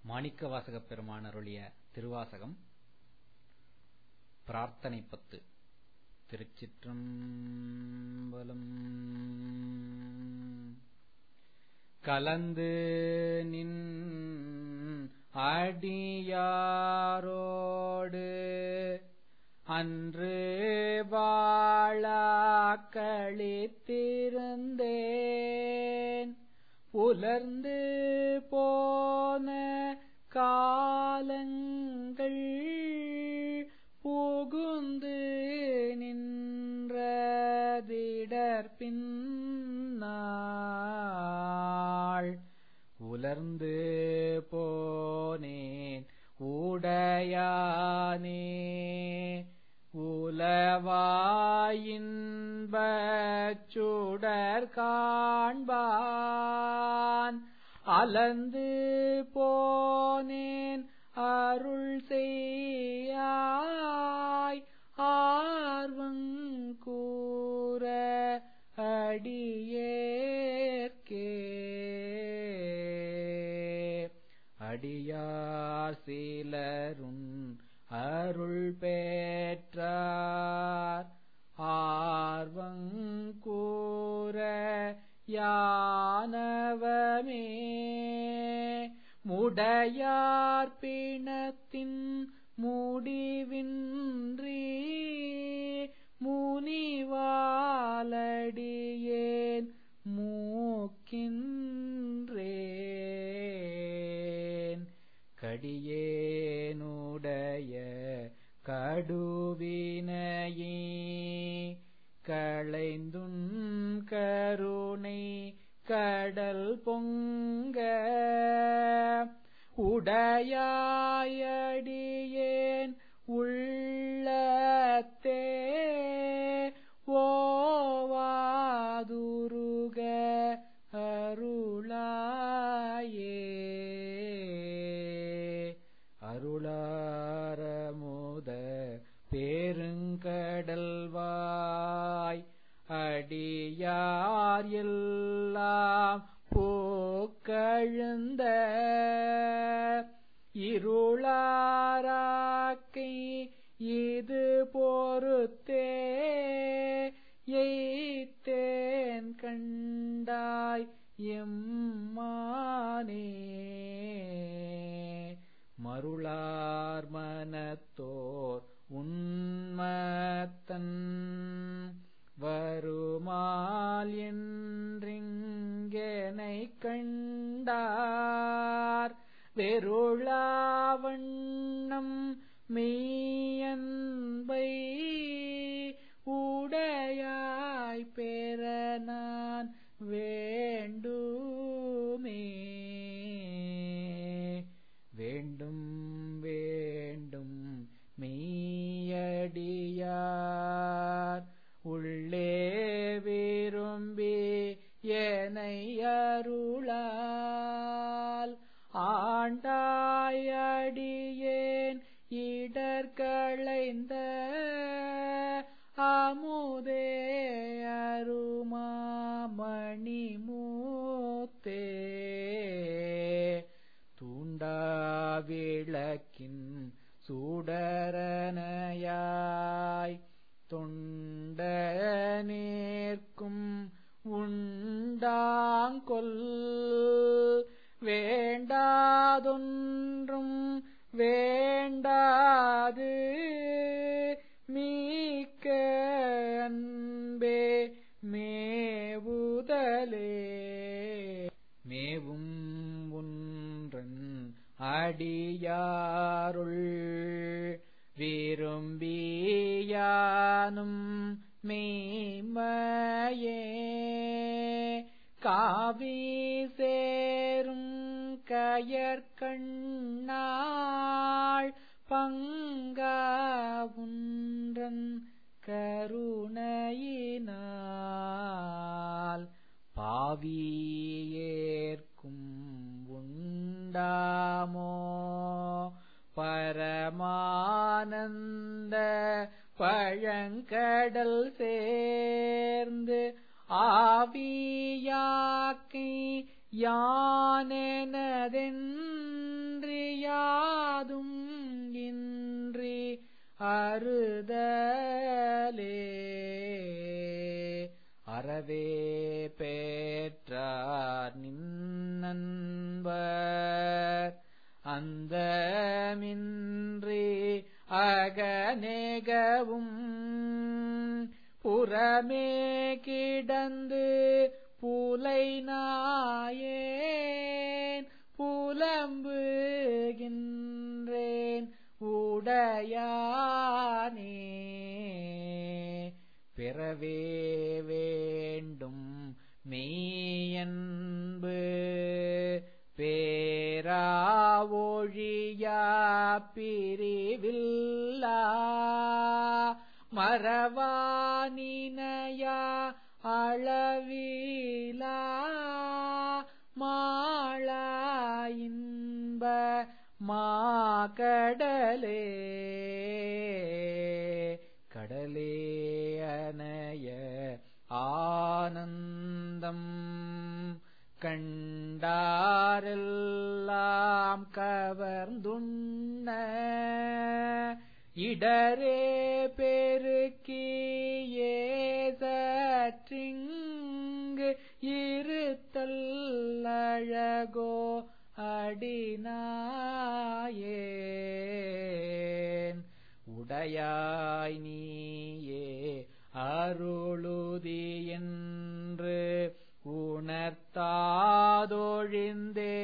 மாணிக்கவாசகப் பெருமான் அருளிய திருவாசகம் பிரார்த்தனை பத்து திருச்சிற்றம்பலம் கலந்து நின் அடியாரோடு அன்று வாழாக்களித்திருந்தேன் புலர்ந்து போன காலங்கள் புகுந்து நின்றதிடற்பின்னாள் உலர்ந்து போனேன் உடையானே உலவாயின்பச்சுடர் காண்பான் அலந்து போனேன் அருள் செய்யாய் ஆர்வங் கூற அடியேற்கே அடியார் சிலருன் அருள் பெற்றார் ஆர்வங் கூற யானவமே முடையார் பிணத்தின் முடிவின்றி முனிவாலடியேன் மூக்கின்றேன் கடியேனுடைய கடுவினையே களைந்துன் கருணை கடல் பொங்க உடையாயடியேன் உள்ளத்தே ஓவாதுருக அருளாயே அருளாரமுத பெருங்கடல்வாய் அடியார் எல்லாம் போக்கழுந்த இருளாராக்கை இது பொறுத்தே எய்த்தேன் கண்டாய் எம்மானே மருளார் மனத்தோர் உன்மத்தன் வருமால் என்றிங்கனை கண்டார் வெருளாவண்ணம் மெய்யன்பை உடையாய் பெற நான் வேண்டுமே வேண்டும் வேண்டும் மெய்யடியார் உள்ளே விரும்பி எனை அருளால் ஆண்டாயடியேன் இடர்களைந்த அமுதே அருமாமணி மூத்தே தூண்டாவிளக்கின் சுடரனையாய் தொண்ட நேர்க்கும் உண்டாங்கொல் வேண்டாதொன்றும் வேண்டாது மீக்க அன்பே மேவுதலே மேவும் ஒன்றன் அடியாருள் விரும்பியானும் மெய்மையே காவி சேரும் கயற்கண்ணாள் பங்காவுன்றன் கருணையினால் பாவியேற்கும் உண்டாமோ பரமானந்த பழங்கடல் சேர்ந்து ஆவியாக்கை யானெனதென்றி அறுதலே அறவே பேற்றார் நின்னன்பர் அந்த மின்றி அகநேகவும் புறமே கிடந்து புலை நாயேன் புலம்புகின்றேன் உடையானே பிறவே வேண்டும் மெய்யன்பு பேராவொழியா பிரிவில்லா மரவானினையா அளவிலா மாளா இன்ப மாகடலே கடலே அனைய ஆனந்தம் கண்டாரெல்லாம் கவர்ந்துண்ண இடரே பெருக்கியே சற்றிங்கு இருத்தல் அழகோ அடினாயேன் உடையாய் நீயே அருளுதி என்று உணர்த்தாதொழிந்தே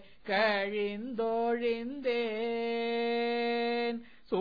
கழிந்தொழிந்தேன்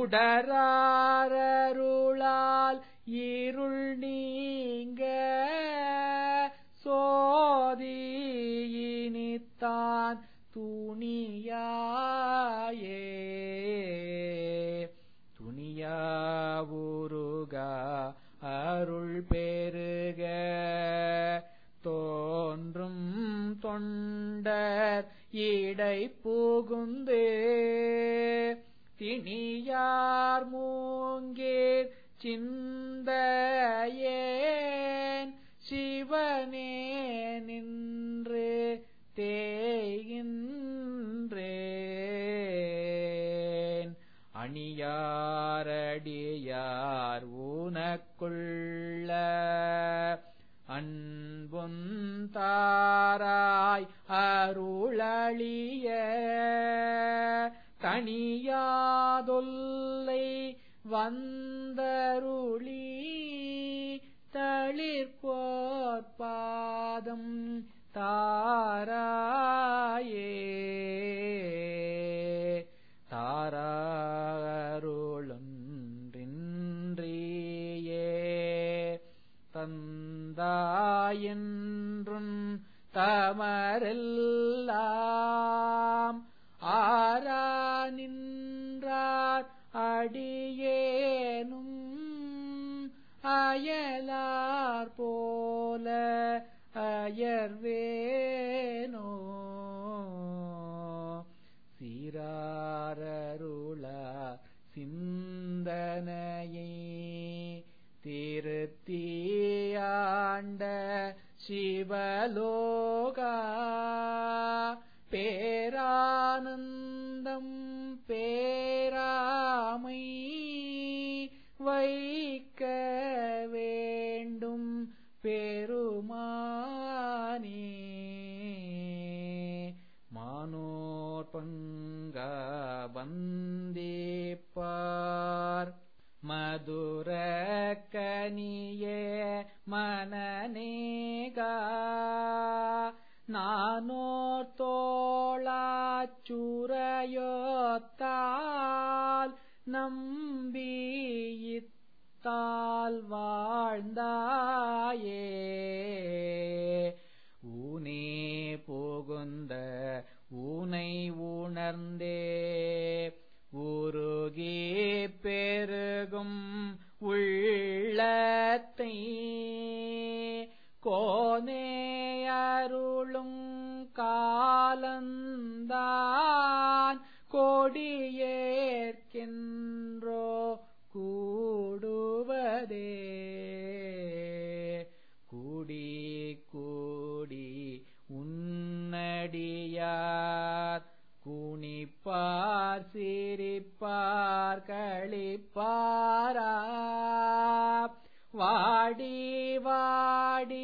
சுடராரருளால் இருள் நீங்க சோதியினித்தான் துணியாயே துணியாவுருகா அருள் பெருக தோன்றும் தொண்டர் இடை புகுந்து திணியார் மூங்கேர் சிந்தையேன் சிவனே நின்று தேகின்றேன் அணியாரடியார் ஊனக்குள்ள அன்புந்தாராய் அருளழிய தனியாதொல்லை வந்தருளி தளிர்போற்பாதம் தாராயே தாராருளொன்றின்றியே தந்தாயென்றும் தமரெல்லாம் ஆரா நின்றார் அடியேனும் அயலார் போல அயர்வேனோ சீராரருள சிந்தனையை திருத்தியாண்ட சிவலோகா பேரானந்தம் பேராமை வைக்க வேண்டும் பெருமானே மானோர் பங்க வந்தேப்பார் மதுர கனியே மனநேகா நானோர் தோளாச்சுரையோத்தால் நம்பியித்தால் வாழ்ந்தாயே ஊனே புகுந்த ஊனை உணர்ந்தே உருகி பெருகும் உள்ளத்தை கோனே அருளும் காலந்தான் கொடியேற்கின்றோ கூடுவதே கூடி கூடி உன்னடியார் குனிப்பார் சிரிப்பார் களிப்பாரா வாடி வாடி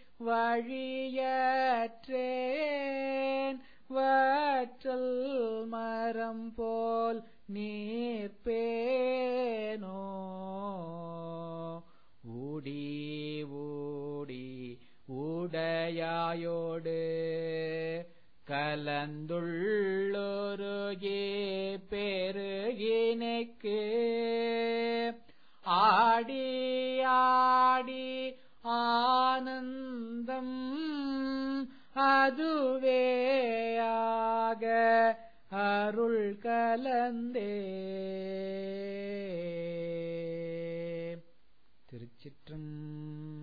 வழியற்றேன் வற்றல் மரம் போல் நீர்ப்பேனோ ஊடி ஊடி உடையாயோடு கலந்துள்ளொருகே பெருகினைக்கு ஆடி ஆடி ஆனந்தம் அதுவேயாக அருள் கலந்தே திருச்சிற்றம்